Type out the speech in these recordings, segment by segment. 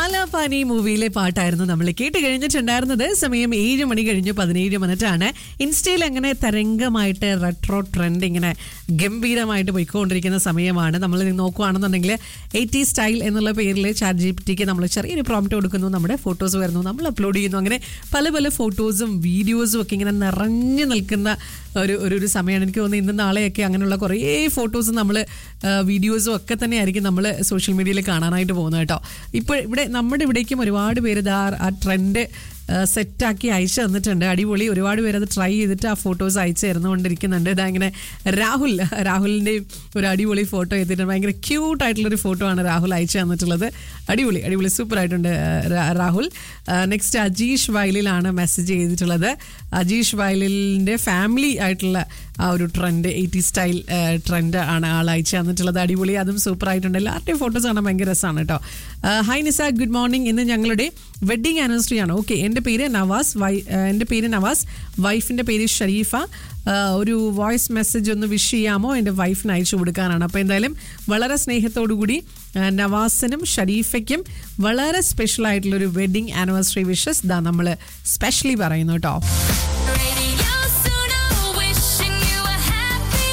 കാലാപാനി മൂവിയിലെ പാട്ടായിരുന്നു നമ്മൾ കേട്ട് കഴിഞ്ഞിട്ടുണ്ടായിരുന്നത് സമയം ഏഴ് മണി കഴിഞ്ഞ് പതിനേഴ് മിനിറ്റ് ആണ് ഇൻസ്റ്റയിൽ അങ്ങനെ തരംഗമായിട്ട് റെട്രോ ട്രെൻഡ് ഇങ്ങനെ ഗംഭീരമായിട്ട് പോയിക്കൊണ്ടിരിക്കുന്ന സമയമാണ് നമ്മൾ നോക്കുകയാണെന്നുണ്ടെങ്കിൽ എയ്റ്റി സ്റ്റൈൽ എന്നുള്ള പേരിൽ ചാറ്റ് ജി പി ടിക്ക് നമ്മൾ ചെറിയൊരു പ്രോംപ്റ്റ് കൊടുക്കുന്നു നമ്മുടെ ഫോട്ടോസ് വരുന്നു നമ്മൾ അപ്ലോഡ് ചെയ്യുന്നു അങ്ങനെ പല പല ഫോട്ടോസും വീഡിയോസും ഒക്കെ ഇങ്ങനെ നിറഞ്ഞു നിൽക്കുന്ന ഒരു ഒരു ഒരു സമയമാണ് എനിക്ക് തോന്നുന്നത് ഇന്ന് നാളെയൊക്കെ അങ്ങനെയുള്ള കുറേ ഫോട്ടോസും നമ്മൾ വീഡിയോസും ഒക്കെ തന്നെയായിരിക്കും നമ്മൾ സോഷ്യൽ മീഡിയയിൽ കാണാനായിട്ട് പോകുന്നത് കേട്ടോ ഇപ്പോൾ ഇവിടെ നമ്മുടെ ഇവിടേക്കും ഒരുപാട് പേര് ഇതാ ആ ട്രെൻഡ് സെറ്റാക്കി അയച്ചു തന്നിട്ടുണ്ട് അടിപൊളി ഒരുപാട് പേര് അത് ട്രൈ ചെയ്തിട്ട് ആ ഫോട്ടോസ് അയച്ചു തരുന്നുകൊണ്ടിരിക്കുന്നുണ്ട് ഇതാ ഇങ്ങനെ രാഹുൽ രാഹുലിൻ്റെയും ഒരു അടിപൊളി ഫോട്ടോ ചെയ്തിട്ടുണ്ട് ഭയങ്കര ക്യൂട്ട് ആയിട്ടുള്ളൊരു ഫോട്ടോ ആണ് രാഹുൽ അയച്ചു തന്നിട്ടുള്ളത് അടിപൊളി അടിപൊളി സൂപ്പർ ആയിട്ടുണ്ട് രാ- രാഹുൽ നെക്സ്റ്റ് അജീഷ് വയലിലാണ് മെസ്സേജ് ചെയ്തിട്ടുള്ളത് അജീഷ് വയലിൻ്റെ ഫാമിലി ആയിട്ടുള്ള ആ ഒരു ട്രെൻഡ് എയ്റ്റി സ്റ്റൈൽ ട്രെൻഡ് ആണ് ആൾ അയച്ചു തന്നിട്ടുള്ളത് അടിപൊളി അതും സൂപ്പർ ആയിട്ടുണ്ട് എല്ലാവരുടെയും ഫോട്ടോസ് കാണാൻ ഭയങ്കര രസമാണ് കേട്ടോ ഹായ് നിസ ഗുഡ് മോർണിംഗ് ഇന്ന് ഞങ്ങളുടെ വെഡിങ് ആനിവേഴ്സറി ആണ് ഓക്കെ എൻ്റെ പേര് നവാസ് വൈ ആ, എൻ്റെ പേര് നവാസ് വൈഫിൻ്റെ പേര് ഷരീഫ ആ, ഒരു വോയിസ് മെസ്സേജ് ഒന്ന് വിഷ് ചെയ്യാമോ എൻ്റെ വൈഫിന് അയച്ചു കൊടുക്കാനാണ് അപ്പോൾ എന്തായാലും വളരെ സ്നേഹത്തോടു കൂടി ആ, നവാസിനും ഷരീഫയ്ക്കും വളരെ സ്പെഷ്യൽ ആയിട്ടുള്ള ഒരു വെഡിങ് ആനിവേഴ്സറി വിഷസ് ഇതാ നമ്മൾ സ്പെഷ്യലി പറയുന്നു കേട്ടോ Radio Suno, wishing you a happy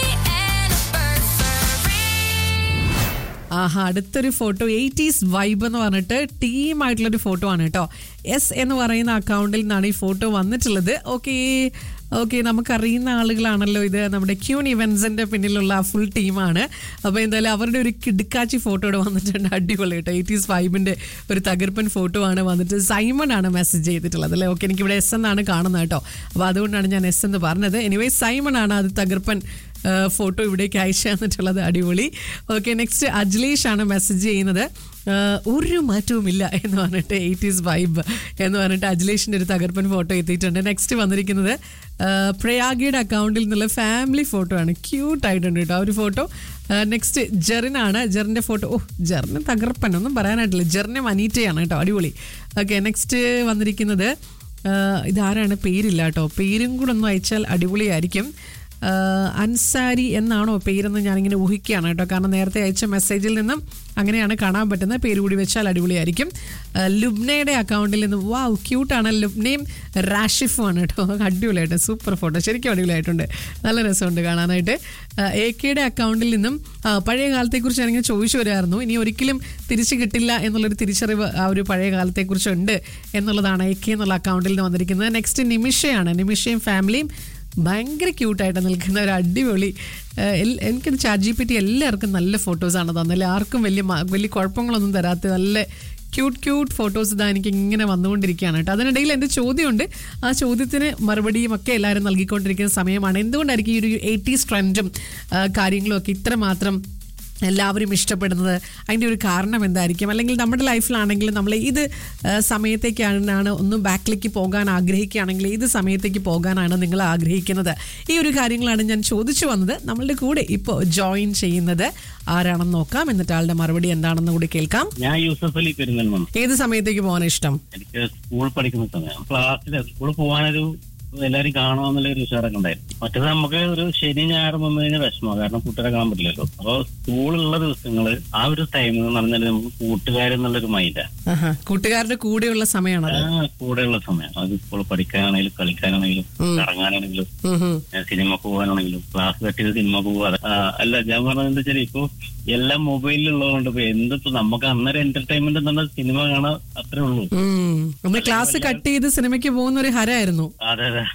anniversary. ആഹാ അടുത്തൊരു ഫോട്ടോ എയ്റ്റീസ് വൈബ് എന്ന് പറഞ്ഞിട്ട് ടീമായിട്ടുള്ളൊരു ഫോട്ടോ ആണ് കേട്ടോ എസ് എന്ന് പറയുന്ന അക്കൗണ്ടിൽ നിന്നാണ് ഈ ഫോട്ടോ വന്നിട്ടുള്ളത് ഓക്കെ ഓക്കെ നമുക്കറിയുന്ന ആളുകളാണല്ലോ ഇത് നമ്മുടെ ക്യൂൺ ഇവൻസിന്റെ പിന്നിലുള്ള ഫുൾ ടീമാണ് അപ്പോൾ എന്തായാലും അവരുടെ ഒരു കിടുക്കാച്ചി ഫോട്ടോ ഇവിടെ വന്നിട്ടുണ്ട് അടിപൊളി കേട്ടോ എയ്റ്റീസ് വൈബിന്റെ ഒരു തകർപ്പൻ ഫോട്ടോ ആണ് വന്നിട്ട് സൈമൺ ആണ് മെസ്സേജ് ചെയ്തിട്ടുള്ളത് അല്ലേ ഓക്കെ എനിക്കിവിടെ എസ് എന്നാണ് കാണുന്നത് കേട്ടോ അപ്പോൾ അതുകൊണ്ടാണ് ഞാൻ എസ് എന്ന് പറഞ്ഞത് എനിവേ സൈമൺ ആണ് അത് തകർപ്പൻ ഫോട്ടോ ഇവിടേക്ക് അയച്ചു തന്നിട്ടുള്ളത് അടിപൊളി ഓക്കെ നെക്സ്റ്റ് അജ്ലീഷ് ആണ് മെസ്സേജ് ചെയ്യുന്നത് ആ, ഒരു മാറ്റവുമില്ല എന്ന് പറഞ്ഞിട്ട് എയ്റ്റീസ് വൈബ് എന്ന് പറഞ്ഞിട്ട് അജ്ലേഷിൻ്റെ ഒരു തകർപ്പൻ ഫോട്ടോ എത്തിയിട്ടുണ്ട് നെക്സ്റ്റ് വന്നിരിക്കുന്നത് ആ, പ്രയാഗയുടെ അക്കൗണ്ടിൽ നിന്നുള്ള ഫാമിലി ഫോട്ടോ ആണ് ക്യൂട്ട് ആയിട്ടുണ്ട് കേട്ടോ ആ ഒരു ഫോട്ടോ നെക്സ്റ്റ് ജെറിനാണ് ജെറിൻ്റെ ഫോട്ടോ ഓ ജെറിന് തകർപ്പൻ ഒന്നും പറയാനായിട്ടില്ല ജെറിനും അനീറ്റയാണ് കേട്ടോ അടിപൊളി ഓക്കെ നെക്സ്റ്റ് വന്നിരിക്കുന്നത് ആ, ഇതാരാണ് പേരില്ല കേട്ടോ പേരും കൂടെ ഒന്ന് അയച്ചാൽ അടിപൊളിയായിരിക്കും ആഹ് അൻസാരി എന്നാണോ പേരെന്ന് ഞാനിങ്ങനെ ഊഹിക്കുകയാണ് കേട്ടോ കാരണം നേരത്തെ അയച്ച മെസ്സേജിൽ നിന്നും അങ്ങനെയാണ് കാണാൻ പറ്റുന്നത് പേര് കൂടി വെച്ചാൽ അടിപൊളിയായിരിക്കും ആഹ് ലുബ്നയുടെ അക്കൗണ്ടിൽ നിന്ന് വാവ് ക്യൂട്ടാണ് ലുബ്നയും റാഷിഫും ആണ് കേട്ടോ അടിപൊളിയായിട്ട് സൂപ്പർ ഫോട്ടോ ശരിക്കും അടിപൊളിയായിട്ടുണ്ട് നല്ല രസമുണ്ട് കാണാനായിട്ട് എ കെയുടെ അക്കൗണ്ടിൽ നിന്നും ആ, പഴയ കാലത്തെക്കുറിച്ച് ഞാനിങ്ങനെ ചോദിച്ചു വരുമായിരുന്നു ഇനി ഒരിക്കലും തിരിച്ചു കിട്ടില്ല എന്നുള്ളൊരു തിരിച്ചറിവ് ആ ഒരു പഴയ കാലത്തെക്കുറിച്ചുണ്ട് എന്നുള്ളതാണ് എ കെ എന്നുള്ള അക്കൗണ്ടിൽ നിന്ന് വന്നിരിക്കുന്നത് നെക്സ്റ്റ് നിമിഷയാണ് നിമിഷയും ഫാമിലിയും ഭയങ്കര ക്യൂട്ടായിട്ട് നിൽക്കുന്ന ഒരു അടിപൊളി ഏഹ് എൽ- എനിക്കത് ചാറ്റ് ജി പി ടി എല്ലാവർക്കും നല്ല ഫോട്ടോസാണ് തന്നത് ആർക്കും വലിയ മ- വലിയ കുഴപ്പങ്ങളൊന്നും തരാത്ത നല്ല ക്യൂട്ട് ക്യൂട്ട് ഫോട്ടോസ് ഇതാ എനിക്ക് ഇങ്ങനെ വന്നുകൊണ്ടിരിക്കുകയാണ് കേട്ടോ അതിനിടയിൽ എൻ്റെ ചോദ്യമുണ്ട് ആ ചോദ്യത്തിന് മറുപടിയും ഒക്കെ എല്ലാവരും നൽകിക്കൊണ്ടിരിക്കുന്ന സമയമാണ് എന്തുകൊണ്ടായിരിക്കും ഈ ഒരു എയ്റ്റീസ് ട്രെൻഡും കാര്യങ്ങളും ഒക്കെ ഇത്രമാത്രം എല്ലാവരും ഇഷ്ടപ്പെടുന്നത് അതിൻ്റെ ഒരു കാരണം എന്തായിരിക്കും അല്ലെങ്കിൽ നമ്മുടെ ലൈഫിലാണെങ്കിൽ നമ്മൾ ഏത് ആ, സമയത്തേക്കാണ് ഒന്ന് ബാക്കിലേക്ക് പോകാൻ ആഗ്രഹിക്കുകയാണെങ്കിൽ ഏത് സമയത്തേക്ക് പോകാനാണ് നിങ്ങൾ ആഗ്രഹിക്കുന്നത് ഈ ഒരു കാര്യങ്ങളാണ് ഞാൻ ചോദിച്ചു വന്നത് നമ്മളുടെ കൂടെ ഇപ്പോൾ ജോയിൻ ചെയ്യുന്നത് ആരാണെന്ന് നോക്കാം എന്നിട്ട് ആളുടെ മറുപടി എന്താണെന്ന് കൂടി കേൾക്കാം ഞാൻ യൂസഫ് അലി പെരുന്തൽമണ്ണ ഏത് സമയത്തേക്ക് പോകാൻ ഇഷ്ടം എനിക്ക് സ്കൂൾ പഠിക്കുന്ന സമയം ക്ലാസ്സിൽ സ്കൂളിൽ പോകാനൊരു എല്ലാരും കാണാമെന്നുള്ള ഒരു വിചാരമൊക്കെ ഉണ്ടായിരുന്നു മറ്റേത് നമുക്ക് ഒരു ശനി ഞായറും വന്നു കഴിഞ്ഞാൽ വിഷമമാണ് കാരണം കൂട്ടുകാരെ കാണാൻ പറ്റില്ലല്ലോ അപ്പൊ സ്കൂളുള്ള ദിവസങ്ങള് ആ ഒരു ടൈം എന്ന് പറഞ്ഞാൽ നമുക്ക് കൂട്ടുകാരെന്നുള്ളൊരു മൈൻഡാ ആഹാ. കൂട്ടുകാരുടെ കൂടെയുള്ള സമയമാണത് ആ കൂടെയുള്ള സമയം അത് ഇപ്പോൾ പഠിക്കാനാണെങ്കിലും കളിക്കാനാണെങ്കിലും കറങ്ങാനാണെങ്കിലും ഉം ഉം. സിനിമക്ക് പോകാനാണെങ്കിലും ക്ലാസ് കട്ട് ചെയ്ത് സിനിമ പോകാതെ അല്ല ഞാൻ പറഞ്ഞത് എന്താ വെച്ചാൽ ഇപ്പൊ എല്ലാം മൊബൈലിലുള്ളതുകൊണ്ട് ഇപ്പൊ എന്തിപ്പോ നമുക്ക് അന്നേരം എന്റർടൈൻമെന്റ് എന്ന് പറഞ്ഞാൽ സിനിമ കാണാൻ അത്രേ ഉള്ളൂ ഉം. ഒന്ന് ക്ലാസ് കട്ട് ചെയ്ത് സിനിമയ്ക്ക് പോകുന്ന ഒരു ഹരായിരുന്നു അതെ അതെ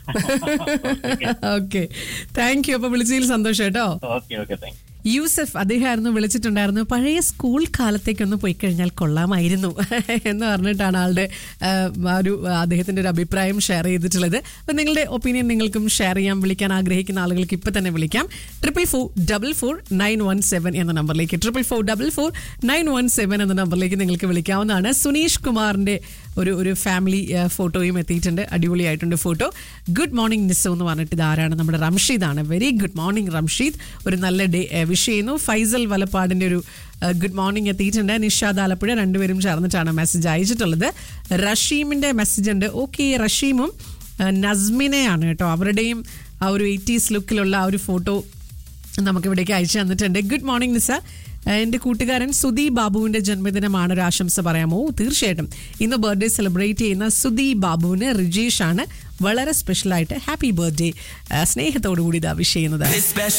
ഓക്കെ താങ്ക് യു അപ്പൊ വിളിച്ചതിൽ സന്തോഷം കേട്ടോ ഓക്കെ ഓക്കെ താങ്ക് യൂസഫ് അദ്ദേഹമായിരുന്നു വിളിച്ചിട്ടുണ്ടായിരുന്നു പഴയ സ്കൂൾ കാലത്തേക്കൊന്ന് പോയി കഴിഞ്ഞാൽ കൊള്ളാമായിരുന്നു എന്ന് പറഞ്ഞിട്ടാണ് ആളുടെ ആ, ആ ഒരു ആ, അദ്ദേഹത്തിന്റെ ഒരു അഭിപ്രായം ഷെയർ ചെയ്തിട്ടുള്ളത് അപ്പം നിങ്ങളുടെ ഒപ്പീനിയൻ നിങ്ങൾക്കും ഷെയർ ചെയ്യാൻ വിളിക്കാൻ ആഗ്രഹിക്കുന്ന ആളുകൾക്ക് ഇപ്പം തന്നെ വിളിക്കാം triple four double four nine one seven എന്ന നമ്പറിലേക്ക് triple four double four nine one seven എന്ന നമ്പറിലേക്ക് നിങ്ങൾക്ക് വിളിക്കാവുന്നതാണ് സുനീഷ് കുമാറിന്റെ ഒരു ഒരു ഫാമിലി ആ, ഫോട്ടോയും എത്തിയിട്ടുണ്ട് അടിപൊളിയായിട്ടുണ്ട് ഫോട്ടോ ഗുഡ് മോർണിംഗ് നിസ്സു എന്ന് പറഞ്ഞിട്ട് ഇതാരാണ് നമ്മുടെ റംഷീദാണ് വെരി ഗുഡ് മോർണിംഗ് റംഷീദ് ഒരു നല്ല ഡേ വിഷ് ചെയ്യുന്നു ഫൈസൽ വലപ്പാടിന്റെ ഒരു ഗുഡ് മോർണിംഗ് എത്തിയിട്ടുണ്ട് നിഷാദ് ആലപ്പുഴ രണ്ടുപേരും ചേർന്നിട്ടാണ് മെസ്സേജ് അയച്ചിട്ടുള്ളത് റഷീമിന്റെ മെസ്സേജ് ഉണ്ട് ഓക്കെ റഷീമും ആ, നസ്മിനെയാണ് കേട്ടോ അവരുടെയും ആ ഒരു എയ്റ്റീസ് ലുക്കിലുള്ള ആ ഒരു ഫോട്ടോ നമുക്ക് ഇവിടേക്ക് അയച്ചു തന്നിട്ടുണ്ട് ഗുഡ് മോർണിംഗ് നിസ എൻ്റെ കൂട്ടുകാരൻ സുധി ബാബുവിന്റെ ജന്മദിനമാണ് ഒരു ആശംസ പറയാമോ തീർച്ചയായിട്ടും ഇന്ന് ബർത്ത്ഡേ സെലിബ്രേറ്റ് ചെയ്യുന്ന സുധി ബാബുവിന് റിജീഷ് ആണ് വളരെ സ്പെഷ്യലായിട്ട് ഹാപ്പി ബർത്ത്ഡേ സ്നേഹത്തോടു കൂടി ഇതാ വിഷ് ചെയ്യുന്നത് This special